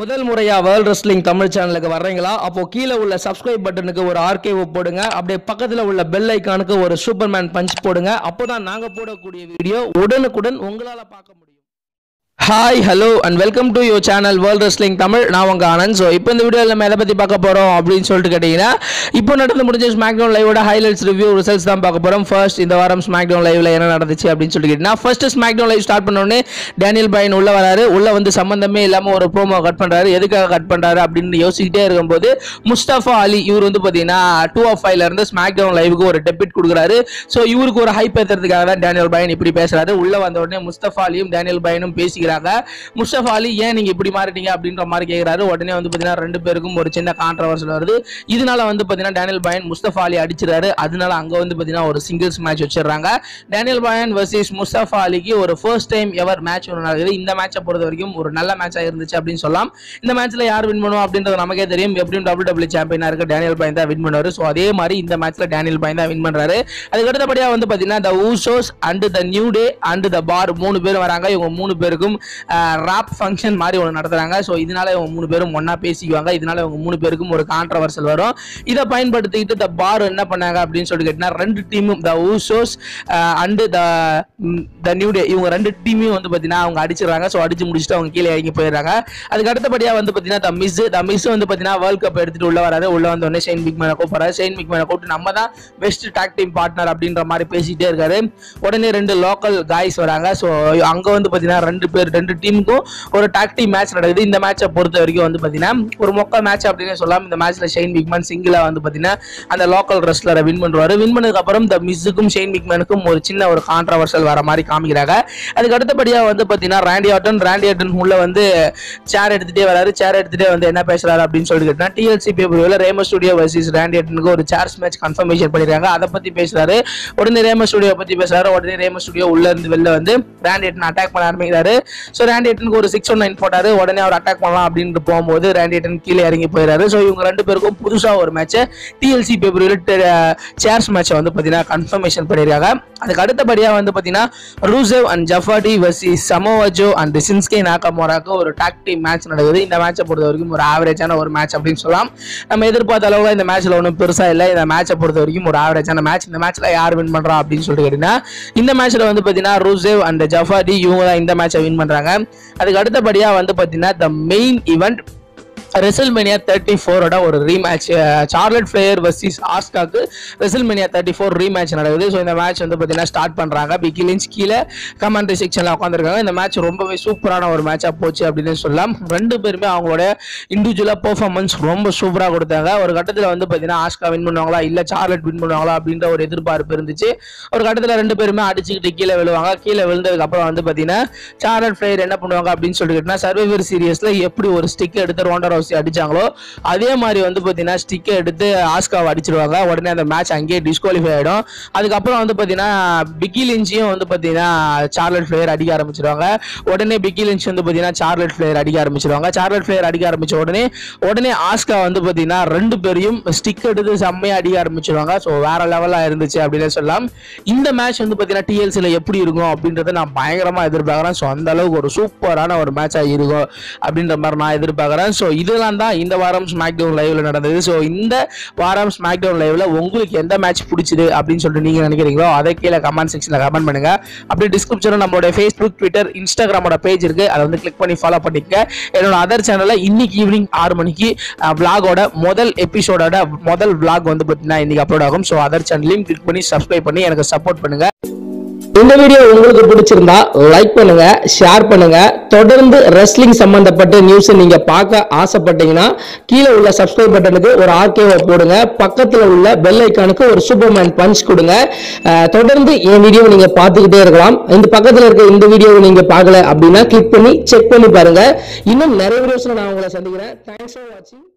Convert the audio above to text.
முதல் முறையா world wrestling Tamil சேனலுக்கு வர்றீங்களா அப்போ கீழே உள்ள சப்ஸ்கிரைப் பட்டனுக்கு ஒரு ஆர்கேவ் போடுங்க அப்படியே பக்கத்துல உள்ள பெல் ஐக்கானுக்கு ஒரு சூப்பர்மேன் பஞ்ச் போடுங்க அப்போதான் நாங்க போடக்கூடிய வீடியோ உடனுக்குடன் உங்களால பார்க்க முடியும் hi hello and welcome to your channel world wrestling Tamil நான் உங்க ஆனந்த் ஸோ இப்போ இந்த வீடியோவில் நம்ம எதை பற்றி பார்க்க போகிறோம் அப்படின்னு சொல்லிட்டு கேட்டிங்கன்னா இப்போ நடந்து முடிஞ்ச ஸ்மாக் டவுன் லைவோட ஹைலைட்ஸ் ரிவ்யூ ரிசல்ட்ஸ் தான் பார்க்க போகிறோம் ஃபர்ஸ்ட் இந்த வாரம் ஸ்மாக் டவுன் லைவில் என்ன நடந்துச்சு அப்படின்னு சொல்லிட்டு கேட்டிங்கன்னா first SmackDown live start பண்ணோடனே டேனியல் பையன் உள்ள வராரு உள்ள வந்து சம்மந்தமே இல்லாமல் ஒரு ப்ரோமோ கட் பண்ணுறாரு எதுக்காக கட் பண்ணுறாரு அப்படின்னு யோசிக்கிட்டே இருக்கும்போது முஸ்தபா அலி இவர் வந்து பார்த்தீங்கன்னா டூ ஆஃப் ஃபைவ்ல இருந்து ஸ்மாக் டவுன் லைவுக்கு ஒரு டெபிட் கொடுக்குறாரு ஸோ இவருக்கு ஒரு ஹைப் ஏற்றுறதுக்காக தான் டேனியல் பையன் இப்படி பேசுறாரு உள்ள வந்த உடனே முஸ்தபா அலியும் டேனியல் பையனும் பேசிக்கிறாங்க முஸ்தபா அலி ஏன் நீங்க இப்படி மாறிட்டீங்க அப்படின்ற மாதிரி கேட்கிறாரு உடனே வந்து பார்த்தீங்கன்னா ரெண்டு பேருக்கும் ஒரு சின்ன கான்ட்ரவர்சல் வருது இதனால வந்து பார்த்தீங்கன்னா டேனியல் பையன் முஸ்தபா அலி அடிச்சிருக்காரு அதனால அங்க வந்து பார்த்தீங்கன்னா ஒரு சிங்கிள்ஸ் மேட்ச் வச்சிடுறாங்க டேனியல் பையன் வர்சஸ் முஸ்தபா அலிக்கு ஒரு ஃபர்ஸ்ட் டைம் எவர் மேட்ச் ஒன்று நடக்குது இந்த மேட்சை பொறுத்த வரைக்கும் ஒரு நல்ல மேட்சாக இருந்துச்சு அப்படின்னு சொல்லலாம் இந்த மேட்ச்ல யார் வின் பண்ணுவோம் அப்படின்றது நமக்கே தெரியும் எப்படியும் டபுள் டபுள் சாம்பியனா இருக்க டேனியல் பையன் தான் வின் பண்ணுவாரு ஸோ அதே மாதிரி இந்த மேட்ச்ல டேனியல் பையன் தான் வின் பண்றாரு அதுக்கு அடுத்தபடியா வந்து பாத்தீங்கன்னா the Usos and the New Day and the Bar மூணு பேர் வராங்க இவங்க மூணு பேருக்கும் ராப் ஃபங்க்ஷன் மாதிரி ஒன்று நடத்துறாங்க ஸோ இதனால இவங்க மூணு பேரும் ஒண்ணா பேசிக்குவாங்க இதனால இவங்க மூணு பேருக்கும் ஒரு கான்ட்ரவர்சல் வரும் இதை பயன்படுத்திக்கிட்டு த பார் என்ன பண்ணாங்க அப்படின்னு சொல்லிட்டு கேட்டீங்கன்னா ரெண்டு டீமும் the Usos and the the New Day இவங்க ரெண்டு டீமையும் வந்து பார்த்தீங்கன்னா அவங்க அடிச்சிடுறாங்க ஸோ அடிச்சு முடிச்சுட்டு அவங்க கீழே இறங்கி போயிடுறாங்க அதுக்கு அடுத்தபடியாக வந்து பார்த்தீங்கன்னா த மிஸ் த மிஸ் வந்து பார்த்தீங்கன்னா வேர்ல்ட் கப் எடுத்துட்டு உள்ள வராரு உள்ள வந்த உடனே ஷெயின் பிக்மேனை கூப்பிடுறாரு ஷெயின் பிக்மேனை கூப்பிட்டு நம்ம தான் பெஸ்ட் டாக் டீம் பார்ட்னர் அப்படின்ற மாதிரி பேசிட்டே இருக்காரு உடனே ரெண்டு லோக்கல் காய்ஸ் வராங்க ஸோ அங்கே வந்து பார்த்தீங்கன்னா ரெண்டு பேர் ரெண்டு டீமுக்கும் ஒரு டாக் டீம் மேட்ச் நடக்குது இந்த மேட்சை பொறுத்த வரைக்கும் வந்து பார்த்தீங்கன்னா ஒரு மொக்க மேட்ச் அப்படின்னு சொல்லலாம் இந்த மேட்ச்ல ஷெயின் பிக்மேன் சிங்கிளா வந்து பார்த்தீங்கன்னா அந்த லோக்கல் ரெஸ்லரை வின் பண்ணுவாரு வின் பண்ணதுக்கு அப்புறம் த மிஸ்ஸுக்கும் ஷெயின் பிக்மேனுக்கும் ஒரு சின்ன ஒரு கான்ட்ரவர்சல் வர மாதிரி காமிக்கிறாங்க அதுக்கு அடுத்தபடியாக வந்து பார்த்தீங்கன்னா ராண்டி ஆட்டன் ராண்டி ஆட்டன் உள்ள வந்து சேர் எடுத்துட்டே வராரு சேர் எடுத்துட்டே வந்து என்ன பேசுறாரு அப்படின்னு சொல்லிட்டு கேட்டா டிஎல்சி பேப்பர் ரேமோ ஸ்டுடியோ வர்சஸ் ராண்டி ஆட்டனுக்கு ஒரு சேர்ஸ் மேட்ச் கன்ஃபர்மேஷன் பண்ணிருக்காங்க அதை பத்தி பேசுறாரு உடனே ரேமோ ஸ்டுடியோ பத்தி பேசுறாரு உடனே ரேமோ ஸ்டுடியோ உள்ள இருந்து வெளில வந்து ராண்டி ஆட்டன் அட்டாக் பண்ண ஆரம்பிக்கிறாரு ஸோ ராண்டி ஆட்டனுக்கு ஒரு சிக்ஸ் ஒன் நைன் போட்டாரு உடனே அவர் அட்டாக் பண்ணலாம் அப்படின்ட்டு போகும்போது ராண்டி ஆட்டன் கீழே இறங்கி போயிறாரு ஸோ இவங்க ரெண்டு பேருக்கும் புதுசா ஒரு மேட்சை டிஎல்சி பேப்பர் சேர்ஸ் மேட்சை வந்து பார்த்தீங்கன்னா கன்ஃபர்மேஷன் பண்ணியிருக்காங்க அதுக்கு அடுத்தபடியாக வந்து பார்த்தீங்கன்னா ரூசேவ் அண்ட் ஜஃபாடி வர்சி சமோவஜோ அண்ட் சின்ஸ்கே நாகமோராக்கு ஒரு டாக் டீம் மேட்ச் நடக்குது இந்த மேட்சை பொறுத்த வரைக்கும் ஒரு ஆவரேஜான ஒரு மேட்ச் அப்படின்னு சொல்லலாம் நம்ம எதிர்பார்த்த அளவுக்கு இந்த மேட்ச்ல ஒன்றும் பெருசா இல்லை இந்த மேட்சை பொறுத்த வரைக்கும் ஒரு ஆவரேஜான மேட்ச் இந்த மேட்ச்ல யார் வின் பண்றா அப்படின்னு சொல்லிட்டு கேட்டீங்கன்னா இந்த மேட்ச்ல வந்து பார்த்தீங்கன்னா ரூசேவ் அண்ட் ஜஃபாடி இவங்க தான் இந்த மேட்சை வின் பண்றாங்க அதுக்கு அடுத்தபடியாக வந்து பார்த்தீங்கன்னா the main event WrestleMania thirty ஃபோரோட ஒரு ரீமேட்ச் சார்லட் ஃபிளேயர் வர்சஸ் ஆஸ்காக்கு ரெசல்மேனியா தேர்ட்டி ஃபோர் ரீமேட்ச் நடக்குது ஸோ இந்த மேட்ச் வந்து பார்த்தீங்கன்னா ஸ்டார்ட் பண்ணுறாங்க பிகிலின்ஸ் கீழே கமாண்டரி செக்ஷனில் உட்காந்துருக்காங்க இந்த மேட்ச் ரொம்பவே சூப்பரான ஒரு மேட்சாக போச்சு அப்படின்னு சொல்லலாம் ரெண்டு பேருமே அவங்களோட இண்டிவிஜுவலாக பெர்ஃபார்மன்ஸ் ரொம்ப சூப்பராக கொடுத்தாங்க ஒரு கட்டத்தில் வந்து பார்த்தீங்கன்னா ஆஸ்கா வின் பண்ணுவாங்களா இல்லை சார்லட் வின் பண்ணுவாங்களா அப்படின்ற ஒரு எதிர்பார்ப்பு இருந்துச்சு ஒரு கட்டத்தில் ரெண்டு பேருமே அடிச்சுக்கிட்டு கீழே விழுவாங்க கீழே விழுந்ததுக்கு அப்புறம் வந்து பார்த்தீங்கன்னா சார்லட் ஃபிளேயர் என்ன பண்ணுவாங்க அப்படின்னு சொல்லிட்டு கேட்டீங்கன்னா சர்வைவர் சீரியஸில் எப்படி ஒரு ஸ்டிக் எடுத்து ரோண்டர் ஹவுஸ் அடிச்சாங்களோ அதே மாதிரி வந்து பார்த்தீங்கன்னா ஸ்டிக்கை எடுத்து ஆஸ்காவை அடிச்சிருவாங்க உடனே அந்த மேட்ச் அங்கேயே டிஸ்குவாலிஃபை ஆகிடும் அதுக்கப்புறம் வந்து பார்த்தீங்கன்னா பிக்கி லிஞ்சியும் வந்து பார்த்தீங்கன்னா சார்லட் ஃபிளேயர் அடிக்க ஆரம்பிச்சிருவாங்க உடனே பிக்கி லிஞ்ச் வந்து பார்த்தீங்கன்னா சார்லட் ஃபிளேயர் அடிக்க ஆரம்பிச்சிருவாங்க சார்லட் ஃபிளேயர் அடிக்க ஆரம்பிச்ச உடனே உடனே ஆஸ்கா வந்து பார்த்தீங்கன்னா ரெண்டு பேரையும் ஸ்டிக் எடுத்து செம்மையாக அடிக்க ஆரம்பிச்சிருவாங்க ஸோ வேற லெவலாக இருந்துச்சு அப்படின்னு சொல்லலாம் இந்த மேட்ச் வந்து பார்த்தீங்கன்னா டிஎல்சியில் எப்படி இருக்கும் அப்படின்றத நான் பயங்கரமாக எதிர்பார்க்குறேன் ஸோ அந்த அளவுக்கு ஒரு சூப்பரான ஒரு மேட்சாக இருக்கும் அப்படின்ற மாதிரி நான் எதிர்பார்க்குறேன் ஸோ இதெல்லாம் தான் இந்த வாரம் ஸ்மாக் டவுன் லைவ்ல நடந்தது ஸோ இந்த வாரம் ஸ்மாக் டவுன் லைவ்ல உங்களுக்கு எந்த மேட்ச் பிடிச்சது அப்படின்னு சொல்லிட்டு நீங்க நினைக்கிறீங்களோ அதை கீழே கமெண்ட் செக்ஷன்ல கமெண்ட் பண்ணுங்க அப்படியே டிஸ்கிரிப்ஷன்ல நம்மளோட ஃபேஸ்புக் ட்விட்டர் இன்ஸ்டாகிராமோட பேஜ் இருக்கு அதை வந்து கிளிக் பண்ணி ஃபாலோ பண்ணிக்க என்னோட அதர் சேனல்ல இன்னைக்கு ஈவினிங் ஆறு மணிக்கு விளாகோட முதல் எபிசோடோட முதல் vlog வந்து பார்த்தீங்கன்னா இன்னைக்கு அப்லோட் ஆகும் ஸோ அதர் சேனலையும் கிளிக் பண்ணி சப்ஸ்கிரைப் பண்ணி எனக்கு சப்போர்ட் பண்ணுங்க இந்த வீடியோ உங்களுக்கு பிடிச்சிருந்தா லைக் பண்ணுங்க ஷேர் பண்ணுங்க தொடர்ந்து ரெஸ்லிங் சம்பந்தப்பட்ட நியூஸ் நீங்க பார்க்க ஆசைப்பட்டீங்கன்னா கீழே உள்ள சப்ஸ்கிரைப் பட்டனுக்கு ஒரு ஆர்கேவை போடுங்க பக்கத்துல உள்ள பெல் ஐக்கானுக்கு ஒரு சூப்பர்மேன் பஞ்ச் கொடுங்க அஹ், தொடர்ந்து என் வீடியோ நீங்க பார்த்துக்கிட்டே இருக்கலாம் இந்த பக்கத்துல இருக்க இந்த வீடியோவை நீங்க பார்க்கல அப்படின்னா கிளிக் பண்ணி செக் பண்ணி பாருங்க இன்னும் நிறைய வீடியோஸ்ல நான் உங்களை சந்திக்கிறேன் தேங்க்ஸ் ஃபார் வாட்சிங்